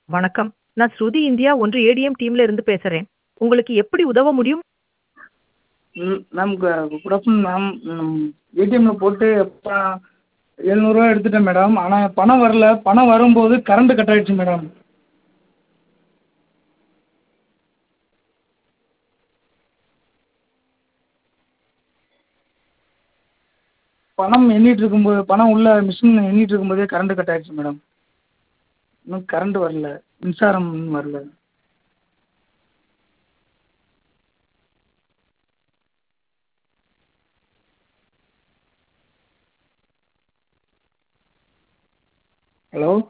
வணக்கம் நான் ஸ்ருதி இந்தியா ஒன்று ஏடிஎம் டீம்ல இருந்து பேசுறேன் உங்களுக்கு எப்படி உதவ முடியும் ம் மேம் குட் ஆஃப்டர்நூன் மேம் ஏடிஎம்மில் போட்டு எப்போ எழுநூறுவா எடுத்துட்டேன் மேடம் ஆனால் பணம் வரல பணம் வரும்போது கரண்ட்டு கட் ஆகிடுச்சு மேடம் பணம் எண்ணிட்டு இருக்கும்போது பணம் உள்ள மிஷின் எண்ணிட்டு இருக்கும்போதே கரண்ட்டு கட் ஆகிடுச்சு மேடம் இன்னும் கரண்ட்டு வரல மின்சாரம் இன்னும் வரல ஹலோ